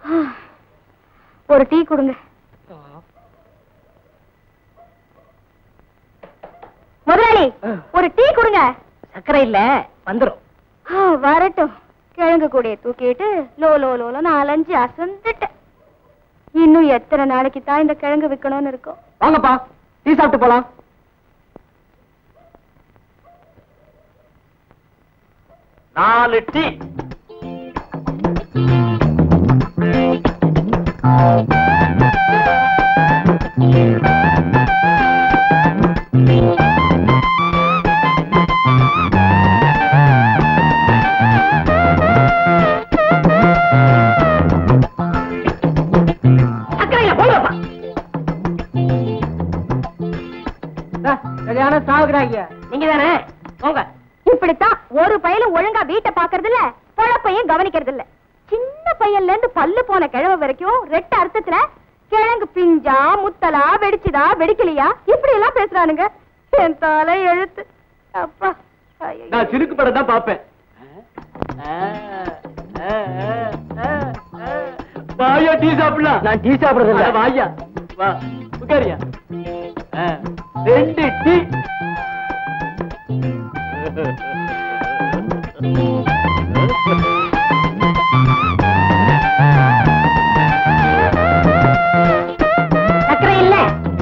ஒரு டீ கொடுங்க முதலாளி ஒரு டீ கொடுங்க சக்கரை இல்ல வந்துரும் ஆ, வரட்டும் கிழங்கு கூடைய தூக்கிட்டு லோ லோ லோல நாலஞ்சு அசந்துட்டேன் இன்னும் எத்தனை நாளைக்கு தான் இந்த கிழங்கு விக்கணும்னு இருக்கும் வாங்கப்பா டீ சாப்பிட்டு போலாம் நாலு டீ சக்கரையில போங்கப்பா சரியான சாகுறாங்க நீங்க தானே போங்க இப்படித்தான் ஒரு பையலும் ஒழுங்கா வீட்டை பாக்குறது இல்ல பொழப்பையும் கவனிக்கிறது இல்ல சின்ன பையன்ல இருந்து பல்லு போன கிழவ வரைக்கும் ரெட்ட அர்த்தத்துல கிழங்கு பிஞ்சா முத்தலா வெடிச்சுதா வெடிக்கலையா இப்படி எல்லாம் பேசுறானுங்க என் தலை எழுத்து அப்பா ஐயையோ. நான் சிறுக்கு படம் தான் பாப்பேன் வாயா டீ சாப்பிடலாம் நான் டீ சாப்பிடுறது அட வாயா வா உட்காரியா ஆ, ரெண்டு டீ சக்கரை இல்ல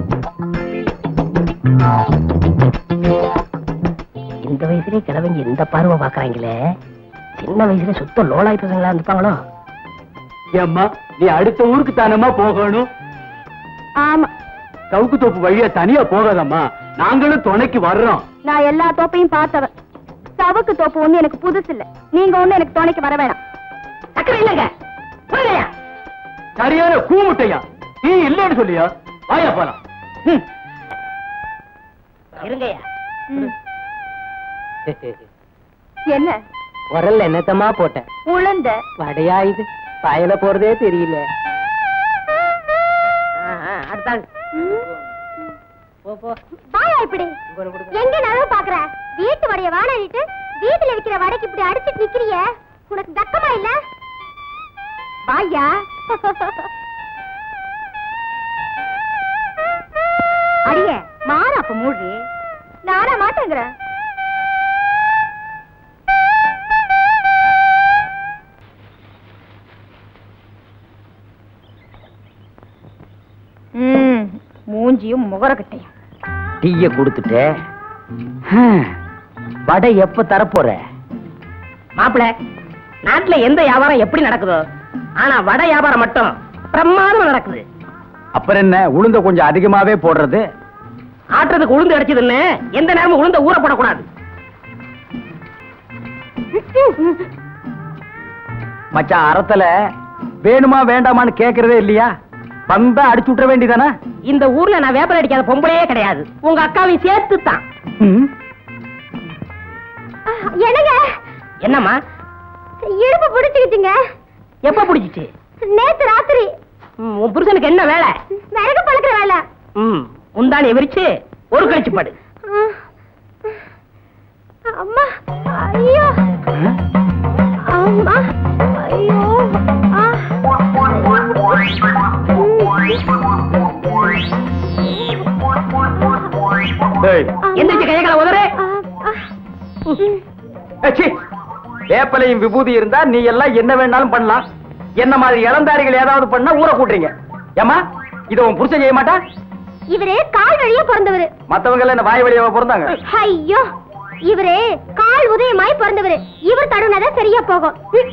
இந்த வயசுலயே கிழவங்க இந்த பார்வை பாக்குறாங்களே சின்ன வயசுல சுத்த லோலாய் பசங்களா இருந்துப்பாங்களோ ஏம்மா நீ அடுத்த ஊருக்கு தானம்மா போகணும் ஆமா சவுக்கு தோப்பு வழியா தனியா போகாதம்மா நாங்களும் துணைக்கு வர்றோம் நான் எல்லா தோப்பையும் பார்த்தவன் சவுக்கு தோப்பு ஒண்ணு எனக்கு புதுசு இல்ல நீங்க ஒண்ணு எனக்கு துணைக்கு வர வேணாம் சக்கரை இல்லங்க போங்கய்யா. சரியான கூமுட்டையா நீ இல்லைன்னு சொல்லியா வாயா போலாம் ம். இருங்கய்யா ம். என்ன உரல்ல என்னத்தமா போட்டேன் உளுந்த வடையா இது பாயல போறதே தெரியல அடுத்தாள் போ போ வாயா இப்படி இங்கொன்னு கொடுங்க. எங்க நழுவு பாக்குற வீட்டு வடைய வாடாடிட்டு வீட்டுல விக்கிற வடைக்கு இப்படி அடிச்சிட்டு நிக்கிறிய உனக்கு தக்கமா இல்ல வாயா அடிய மாற அப்ப மூடி நானா மாட்டேங்கிறேன் ம் மூஞ்சியும் முகரக்கட்டையும் டீய கொடுத்துட்டு வடை எப்ப தரப்போற மாப்பிள நாட்டுல எந்த வியாபாரம் எப்படி நடக்குதோ ஆனா வடை வியாபாரம் மட்டும் பிரமாதமா நடக்குது அப்புறம் என்ன உளுந்த கொஞ்சம் அதிகமாவே போடுறது ஆட்டுறதுக்கு உளுந்து அடிச்சதுன்னு எந்த நேரமும் உளுந்த ஊற போடக்கூடாது மச்சான் அறத்துல வேணுமா வேண்டாமான்னு கேக்குறதே இல்லையா வந்தா அடிச்சு விட்டுற வேண்டியதானே இந்த ஊர்ல நான் வேப்பல் அடிக்காத பொம்பளையே கிடையாது உங்க அக்காவையும் சேர்த்து தான் என்னங்க என்னம்மா இடுப்பு பிடிச்சுக்கிச்சுங்க எப்ப பிடிச்சிச்சு நேத்து ராத்திரி ம், உன் புருஷனுக்கு என்ன வேலை விறகு பழக்கிற வேலை ம் முந்தானி விரிச்சு ஒரு கழிச்சு படு அம்மா ஐயோ அம்மா ஐயோ ஆ. எந்திரிச்சு கையகளை உதறு ஆ, ஆ. வேப்பலையும் விபூதி இருந்தா நீ எல்லாம் என்ன வேணாலும் பண்ணலாம் என்ன மாதிரி இளந்தாரிகள் ஏதாவது பண்ணா ஊற கூட்டுறீங்க ஏமா இத உன் புருஷன் செய்ய மாட்டா இவரு கால் வழியா பிறந்தவரு மத்தவங்க எல்லாம் என்ன வாய் வழியாவா பிறந்தாங்க ஐயோ இவரு கால் உதயமாய் பிறந்தவரு இவர் தடுனதான் சரியா போகும்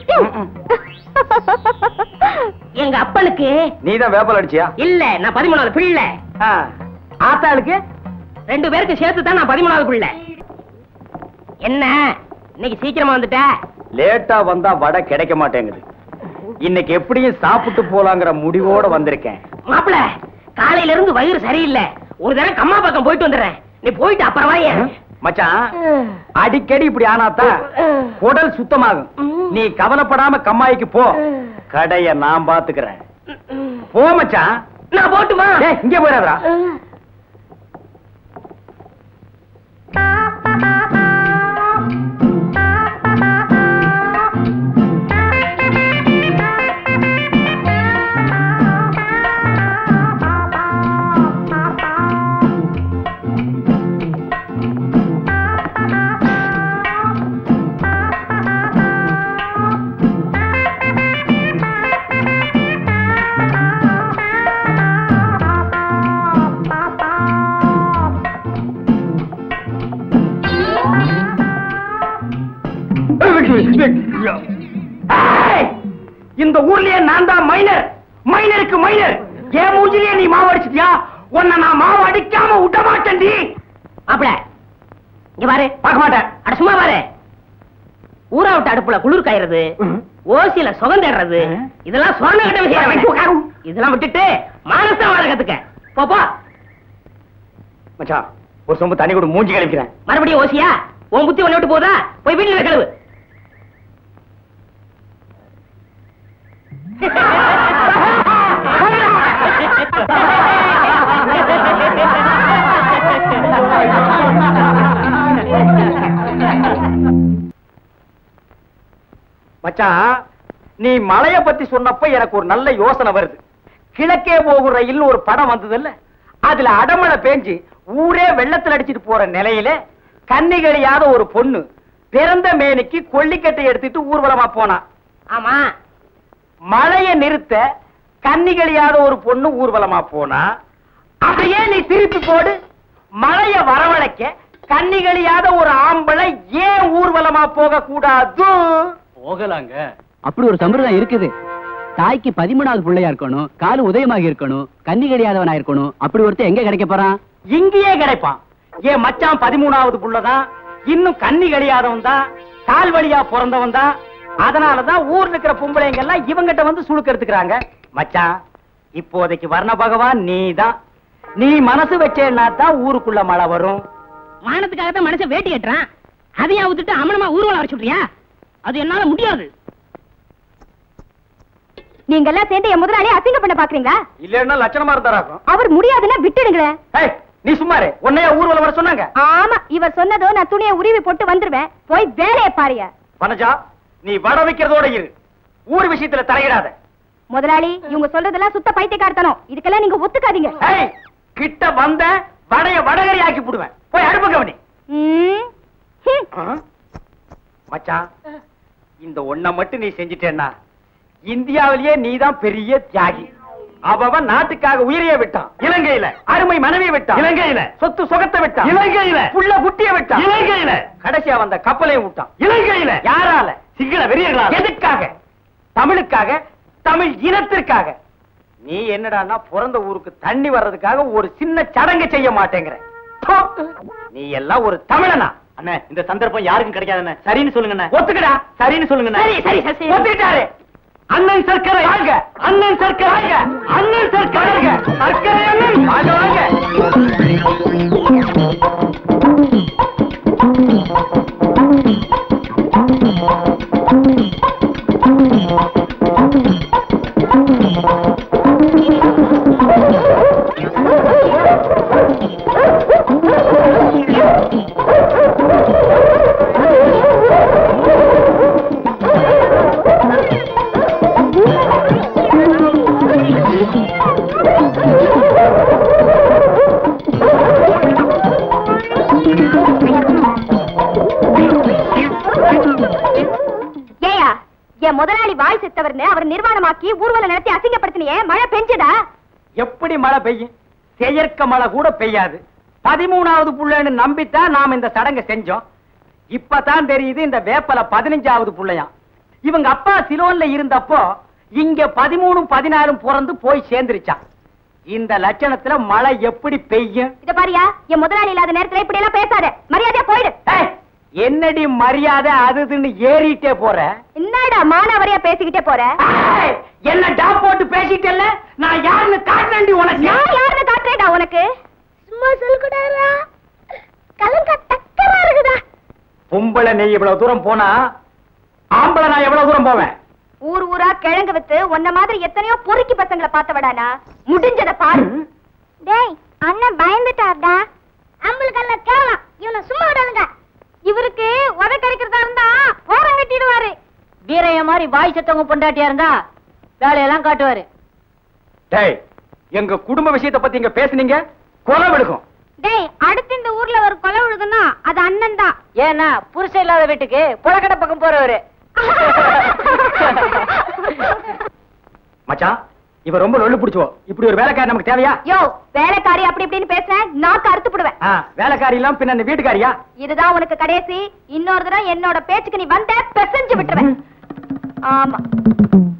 எங்க அப்பனுக்கு நீ தான் வேப்பல் அடிச்சியா இல்ல நான் பதிமூணாவது பிள்ளை ஆ. ஆத்தாளுக்கு ரெண்டு பேருக்கு சேர்த்து தான் நான் பதிமூணாவது பிள்ளை என்ன இன்னைக்கு சீக்கிரமா வந்துட்ட லேட்டா வந்தா வடை கிடைக்க மாட்டேங்குது இன்னைக்கு எப்படியும் சாப்பிட்டு போலாங்கிற முடிவோட வந்திருக்கேன் மாப்பிள காலையில இருந்து வயிறு சரியில்லை ஒரு தடவை கம்மா பக்கம் போயிட்டு வந்துடுறேன் நீ போயிட்டு அப்புறம் வாயே மச்சான் அடிக்கடி இப்படி ஆனாதான் குடல் சுத்தமாகும் நீ கவலைப்படாம கம்மாய்க்கு போ கடைய நான் பாத்துக்கிறேன் போ மச்சான் நான் போட்டுமா டேய், இங்கே போயிடாதடா ஏய்! இந்த ஊர்லயே நான் தான் மைனர் மைனருக்கு மைனர் ஏன் மூஞ்சிலேயே நீ மாவு அடிச்சிட்டியா உன்னை நான் மாவு அடிக்காம விட மாட்டேன்டி மாப்பிள இங்க பாரு பார்க்க மாட்டேன் அட சும்மா பாரு ஊரா விட்டு அடுப்புல குளிர் காயறது ஓசியில சுகம் தேடுறது ம். இதெல்லாம் சொன்ன கிட்ட விஷயம் வேணாம். இதெல்லாம் விட்டுட்டு மானசா வாழ கத்துக்க போ, போ மச்சான் ஒரு சொம்பு தண்ணி கூட மூஞ்சி கழிக்கிறேன் மறுபடியும் ஓசியா உன் புத்தி ஒண்ணு விட்டு போதா போய் வீட்டுல கிளவு மச்சான் நீ மலைய பத்தி சொன்னப்ப எனக்கு ஒரு நல்ல யோசனை வருது கிழக்கே போகும் ரயில் ஒரு படம் வந்ததுல்ல அதுல அடமழை பேஞ்சு ஊரே வெள்ளத்துல அடிச்சிட்டு போற நிலையில கண்ணி கழியாத ஒரு பொண்ணு பிறந்த மேனிக்கு கொல்லிக்கட்டை எடுத்துட்டு ஊர்வலமா போனா ஆமா மழைய நிறுத்த கண்ணி கழியாத ஒரு பொண்ணு ஊர்வலமா போனா அதையே நீ திருப்பி போடு மழைய வரவழைக்க கண்ணி கழியாத ஒரு ஆம்பளை ஏன் ஊர்வலமா போக கூடாது போகலாங்க அப்படி ஒரு சம்பிரதாயம் இருக்குது தாய்க்கு பதிமூணாவது பிள்ளையா இருக்கணும் காலு உதயமாக இருக்கணும் கன்னி கிடையாதவனா இருக்கணும் அப்படி ஒருத்தன் எங்க கிடைக்க போறான் இங்கேயே கிடைப்பான் என் மச்சான் பதிமூணாவது புள்ளதான் இன்னும் கண்ணி கழியாதவன் தான் கால் வழியா பிறந்தவன் தான் அதனாலதான் ஊர்ல இருக்கிற பொம்பளைங்க எல்லாம் இவங்கிட்ட வந்து சுழுக்க எடுத்துக்கிறாங்க மச்சான் இப்போதைக்கு வர்ண பகவான் நீதான் நீ மனசு வச்சேன்னா தான் ஊருக்குள்ள மழை வரும் மானத்துக்காக தான் மனுஷன் வேட்டி கட்டுறான் அதையா விட்டுட்டு அமனமா ஊர்வலம் வர சொல்றியா அது என்னால முடியாது நீங்க எல்லாம் சேர்ந்து என் முதலாளி அசிங்க பண்ண பாக்குறீங்களா இல்லன்னா லட்சணமா இருந்தாராக்கும் அவர் முடியாதுன்னா விட்டுடுங்களேன் ஏய், நீ சும்மாரு உன்னைய ஊர்வலம் வர சொன்னாங்க ஆமா இவர் சொன்னதோ நான் துணியை உருவி போட்டு வந்துருவேன் போய் வேலையை பாருங்க பனஜா நீ வட வைக்கிறதோட இரு ஊர் விஷயத்துல தலையிடாத முதலாளி இவங்க சொல்றதெல்லாம் சுத்த பைத்தியக்காரத்தனம் இதுக்கெல்லாம் நீங்க ஒத்துக்காதீங்க ஏய், கிட்ட வந்த வடைய வடகரி ஆக்கி போடுவேன் போய் அடுப்பு கவனி ம். ஹம். மச்சான் இந்த ஒண்ண மட்டும் நீ செஞ்சிட்டேன்னா இந்தியாவிலேயே நீதான் பெரிய தியாகி அவன் நாட்டுக்காக உயிரையே விட்டான் இலங்கையில அருமை மனைவியை விட்டான் இலங்கையில சொத்து சுகத்தை விட்டான் இலங்கையில புள்ள குட்டிய விட்டான் இலங்கையில கடைசியா வந்த கப்பலையும் விட்டான் இலங்கையில யாரால சிங்கள வெறியர்களால எதுக்காக தமிழுக்காக தமிழ் இனத்திற்காக நீ என்னடான்னா பிறந்த ஊருக்கு தண்ணி வர்றதுக்காக ஒரு சின்ன சடங்கு செய்ய மாட்டேங்கிற போ. நீ எல்லாம் ஒரு தமிழனா அண்ணே இந்த சந்தர்ப்பம் யாருக்கும் கிடைக்காதுண்ணே சரின்னு சொல்லுங்க ஒத்துக்கடா சரின்னு சொல்லுங்க சரி, சரி, சரி, சரி. ஒத்துக்கிட்டாரு அண்ணன் சர்க்கரை வாங்க அண்ணன் சர்க்கரை வாங்க அண்ணன் சர்க்கரை வாங்க சர்க்கரை அண்ணன் வாங்க வாங்க ஏயா என் முதலாளி வாய் செத்தவர்னு அவர் நிர்வாணமாக்கி ஊர்வலம் நடத்தி அசிங்கப்படுத்தினியே மழை பெஞ்சதா எப்படி மழை பெய்யும் செயற்க மழை கூட பெய்யாது பதிமூணாவது புள்ளைன்னு நம்பித்தான் நாம இந்த சடங்கை செஞ்சோம் இப்பதான் தெரியுது இந்த வேப்பல பதினஞ்சாவது புள்ளையாம் இவங்க அப்பா சிலோன்ல இருந்தப்போ இங்க பதிமூணும் பதினாறும் பிறந்து போய் சேர்ந்துருச்சான் இந்த லட்சணத்துல மழை எப்படி பெய்யும் இத பாரியா என் முதலாளி இல்லாத நேரத்துல இப்படி எல்லாம் பேசாத மரியாதையா போயிடு ஏய், என்னடி மரியாதை அதுன்னு ஏறிட்டே போற என்னடா மானாவரியா பேசிக்கிட்டே போற ஏய், என்ன டாப் போட்டு பேசிட்டல்ல நான் யாருன்னு காட்டுறேன்டி உனக்கு நான் யாருன்னு காட்டுறேடா உனக்கு சும்மா சொல்லுடாரா கலங்க டக்கரா இருக்குதா பொம்பளை நீ இவ்வளவு தூரம் போனா ஆம்பளை நான் எவ்வளவு தூரம் போவேன் ஊர் ஊரா கிழங்கு வித்து உன்ன மாதிரி எத்தனையோ பொறுக்கி பசங்களை பார்த்தவடானா முடிஞ்சத பாரு டேய் அண்ணன் பயந்துட்டார்டா நம்மளுக்கெல்லாம் கேவலம் இவனை சும்மா விடாதுங்க இவருக்கு உதை கிடைக்கிறதா இருந்தா ஓரம் கட்டிடுவாரு வீரைய மாதிரி வாய் செத்தவங்க பொண்டாட்டியா இருந்தா வேலையெல்லாம் காட்டுவாரு டேய் எங்க குடும்ப விஷயத்தை பத்தி இங்க பேசுனீங்க கொலை விடுக்கும் டேய் அடுத்து இந்த ஊர்ல ஒரு கொலை விழுதுன்னா அது அண்ணன் தான் ஏன்னா புருஷன் இல்லாத வீட்டுக்கு புலக்கடை பக்கம் போறவரு மச்சான் இவ ரொம்ப லொள்ளு பிடிச்சோ இப்படி ஒரு வேலைக்காரி நமக்கு தேவையா யோ வேலைக்காரி அப்படி இப்படின்னு பேசுறேன் நாக்கு அறுத்து போடுவேன் ஆ, வேலைக்காரி எல்லாம் பின்ன இந்த வீட்டுக்காரியா இதுதான் உனக்கு கடைசி இன்னொரு தடவை என்னோட பேச்சுக்கு நீ வந்த பெசஞ்சு விட்டுருவேன் ஆமா